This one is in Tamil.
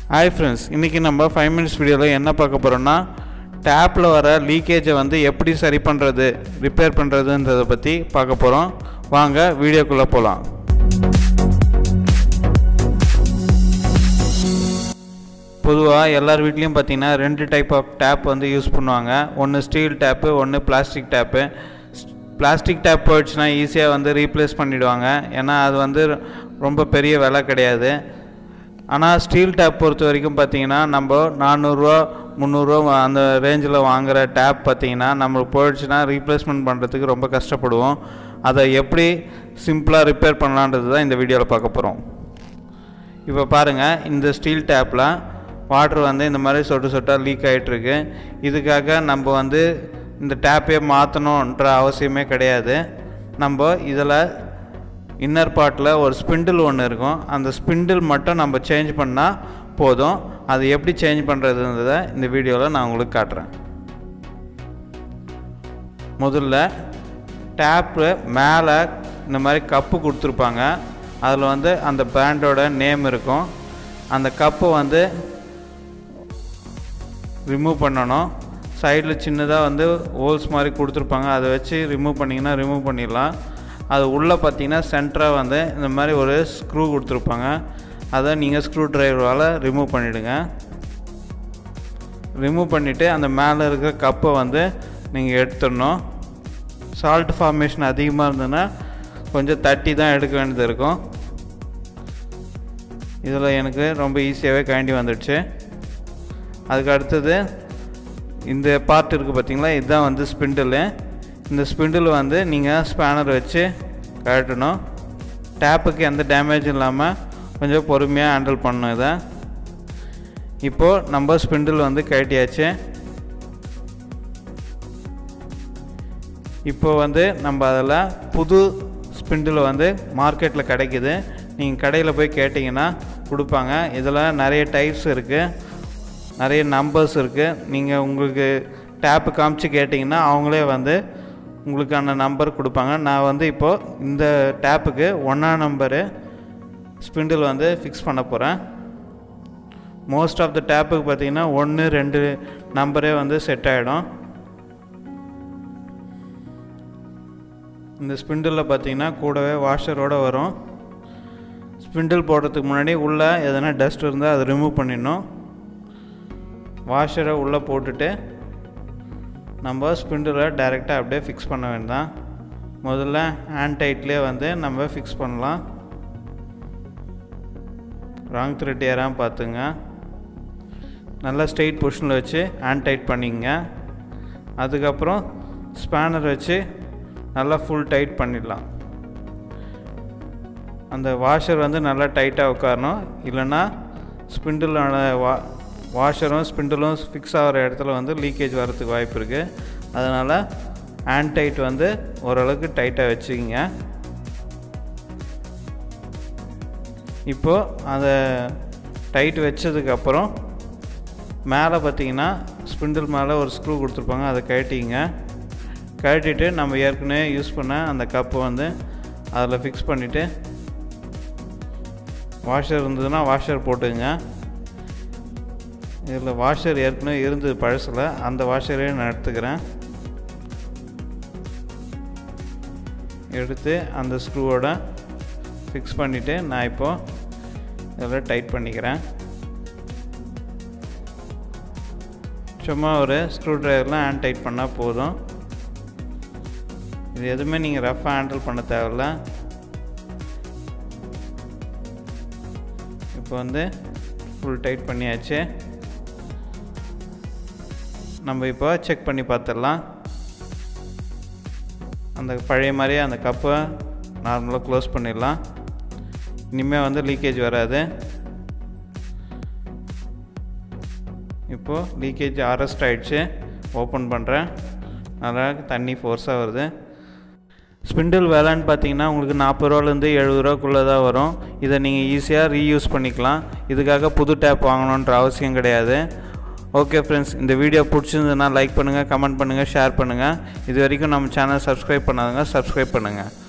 ஹாய் ஃப்ரெண்ட்ஸ் இன்றைக்கி நம்ம ஃபைவ் மினிட்ஸ் வீடியோவில் என்ன பார்க்க போகிறோம்னா டேப்பில் வர லீக்கேஜை வந்து எப்படி சரி பண்ணுறது ரிப்பேர் பண்ணுறதுன்றதை பற்றி பார்க்க போகிறோம் வாங்க வீடியோக்குள்ளே போகலாம் பொதுவாக எல்லார் வீட்லேயும் பார்த்தீங்கன்னா ரெண்டு டைப் ஆஃப் டேப் வந்து யூஸ் பண்ணுவாங்க ஒன்று ஸ்டீல் டேப்பு ஒன்று பிளாஸ்டிக் டேப்பு பிளாஸ்டிக் டேப் போயிடுச்சுன்னா ஈஸியாக வந்து ரீப்ளேஸ் பண்ணிவிடுவாங்க ஏன்னா அது வந்து ரொம்ப பெரிய விலை கிடையாது ஆனால் ஸ்டீல் டேப் பொறுத்த வரைக்கும் பார்த்தீங்கன்னா நம்ம நானூறுரூவா முந்நூறுரூவா அந்த ரேஞ்சில் வாங்குகிற டேப் பார்த்தீங்கன்னா நம்மளுக்கு போயிடுச்சுன்னா ரீப்ளேஸ்மெண்ட் பண்ணுறதுக்கு ரொம்ப கஷ்டப்படுவோம் அதை எப்படி சிம்பிளாக ரிப்பேர் பண்ணலான்றது தான் இந்த வீடியோவில் பார்க்க போகிறோம் இப்போ பாருங்கள் இந்த ஸ்டீல் டேப்பில் வாட்ரு வந்து இந்த மாதிரி சொட்டு சொட்டாக லீக் ஆகிட்டுருக்கு இதுக்காக நம்ம வந்து இந்த டேப்பே மாற்றணுன்ற அவசியமே கிடையாது நம்ம இதில் இன்னர் பார்ட்டில் ஒரு ஸ்பிண்டில் ஒன்று இருக்கும் அந்த ஸ்பிண்டில் மட்டும் நம்ம சேஞ்ச் பண்ணால் போதும் அது எப்படி சேஞ்ச் பண்ணுறதுன்றதை இந்த வீடியோவில் நான் உங்களுக்கு காட்டுறேன் முதல்ல டேப்பு மேலே இந்த மாதிரி கப்பு கொடுத்துருப்பாங்க அதில் வந்து அந்த பிராண்டோட நேம் இருக்கும் அந்த கப்பை வந்து ரிமூவ் பண்ணணும் சைடில் சின்னதாக வந்து ஹோல்ஸ் மாதிரி கொடுத்துருப்பாங்க அதை வச்சு ரிமூவ் பண்ணிங்கன்னா ரிமூவ் பண்ணிடலாம் அது உள்ளே பார்த்தீங்கன்னா சென்டராக வந்து இந்த மாதிரி ஒரு ஸ்க்ரூ கொடுத்துருப்பாங்க அதை நீங்கள் ஸ்க்ரூ ட்ரைவரால் ரிமூவ் பண்ணிவிடுங்க ரிமூவ் பண்ணிவிட்டு அந்த மேலே இருக்கிற கப்பை வந்து நீங்கள் எடுத்துடணும் சால்ட் ஃபார்மேஷன் அதிகமாக இருந்ததுன்னா கொஞ்சம் தட்டி தான் எடுக்க வேண்டியது இருக்கும் இதில் எனக்கு ரொம்ப ஈஸியாகவே காண்டி வந்துடுச்சு அதுக்கு அடுத்தது இந்த பார்ட் இருக்குது பார்த்தீங்களா இதுதான் வந்து ஸ்பிண்டில் இந்த ஸ்பிண்டில் வந்து நீங்கள் ஸ்பேனர் வச்சு கழட்டணும் டேப்புக்கு எந்த டேமேஜும் இல்லாமல் கொஞ்சம் பொறுமையாக ஹேண்டில் பண்ணணும் இதை இப்போது நம்ம ஸ்பிண்டில் வந்து கழட்டியாச்சு இப்போ வந்து நம்ம அதில் புது ஸ்பிண்டில் வந்து மார்க்கெட்டில் கிடைக்குது நீங்கள் கடையில் போய் கேட்டிங்கன்னா கொடுப்பாங்க இதில் நிறைய டைப்ஸ் இருக்குது நிறைய நம்பர்ஸ் இருக்குது நீங்கள் உங்களுக்கு டேப்பு காமிச்சு கேட்டிங்கன்னா அவங்களே வந்து உங்களுக்கான நம்பர் கொடுப்பாங்க நான் வந்து இப்போது இந்த டேப்புக்கு ஒன்றா நம்பரு ஸ்பிண்டில் வந்து ஃபிக்ஸ் பண்ண போகிறேன் மோஸ்ட் ஆஃப் த டேப்புக்கு பார்த்தீங்கன்னா ஒன்று ரெண்டு நம்பரே வந்து செட் ஆகிடும் இந்த ஸ்பிண்டிலில் பார்த்தீங்கன்னா கூடவே வாஷரோடு வரும் ஸ்பிண்டில் போடுறதுக்கு முன்னாடி உள்ளே எதனா டஸ்ட் இருந்தால் அதை ரிமூவ் பண்ணிடணும் வாஷரை உள்ளே போட்டுட்டு நம்ம ஸ்பிண்டிலை டைரெக்டாக அப்படியே ஃபிக்ஸ் பண்ண வேண்டாம் முதல்ல ஹேண்ட் டைட்லேயே வந்து நம்ம ஃபிக்ஸ் பண்ணலாம் ராங் த்ரெட் ஏறாமல் பார்த்துங்க நல்லா ஸ்ட்ரெயிட் பொசிஷனில் வச்சு ஹேண்ட் டைட் பண்ணிங்க அதுக்கப்புறம் ஸ்பேனர் வச்சு நல்லா ஃபுல் டைட் பண்ணிடலாம் அந்த வாஷர் வந்து நல்லா டைட்டாக உட்காரணும் இல்லைன்னா ஸ்பிண்டிலோட வா வாஷரும் ஸ்பிண்டிலும் ஃபிக்ஸ் ஆகிற இடத்துல வந்து லீக்கேஜ் வரதுக்கு வாய்ப்பு இருக்குது அதனால் ஹேண்ட் டைட் வந்து ஓரளவுக்கு டைட்டாக வச்சுக்கிங்க இப்போது அதை டைட் வச்சதுக்கப்புறம் மேலே பார்த்தீங்கன்னா ஸ்பிண்டில் மேலே ஒரு ஸ்க்ரூ கொடுத்துருப்பாங்க அதை கழட்டிங்க கழட்டிட்டு நம்ம ஏற்கனவே யூஸ் பண்ண அந்த கப்பை வந்து அதில் ஃபிக்ஸ் பண்ணிவிட்டு வாஷர் இருந்ததுன்னா வாஷர் போட்டுங்க இதில் வாஷர் ஏற்கனவே இருந்தது பழசில் அந்த வாஷரே நான் எடுத்துக்கிறேன் எடுத்து அந்த ஸ்க்ரூவோட ஃபிக்ஸ் பண்ணிவிட்டு நான் இப்போது இதில் டைட் பண்ணிக்கிறேன் சும்மா ஒரு ஸ்க்ரூ ட்ரைவரில் ஹேண்ட் டைட் பண்ணால் போதும் இது எதுவுமே நீங்கள் ரஃபாக ஹேண்டில் பண்ண தேவையில்ல இப்போ வந்து ஃபுல் டைட் பண்ணியாச்சு நம்ம இப்போ செக் பண்ணி பார்த்துடலாம் அந்த பழைய மாதிரியே அந்த கப்பை நார்மலாக க்ளோஸ் பண்ணிடலாம் இனிமேல் வந்து லீக்கேஜ் வராது இப்போது லீக்கேஜ் அரெஸ்ட் ஆகிடுச்சு ஓப்பன் பண்ணுறேன் நல்லா தண்ணி ஃபோர்ஸாக வருது ஸ்பிண்டில் வேலைன்னு பார்த்தீங்கன்னா உங்களுக்கு நாற்பது ரூபாலேருந்து எழுபது ரூபாக்குள்ளே தான் வரும் இதை நீங்கள் ஈஸியாக ரீயூஸ் பண்ணிக்கலாம் இதுக்காக புது டேப் வாங்கணுன்ற அவசியம் கிடையாது ஓகே ஃப்ரெண்ட்ஸ் இந்த வீடியோ பிடிச்சிருந்ததுன்னா லைக் பண்ணுங்கள் கமெண்ட் பண்ணுங்கள் ஷேர் பண்ணுங்கள் இது வரைக்கும் நம்ம சேனல் சப்ஸ்கிரைப் பண்ணாதுங்க சப்ஸ்கிரைப் பண்ணுங்கள்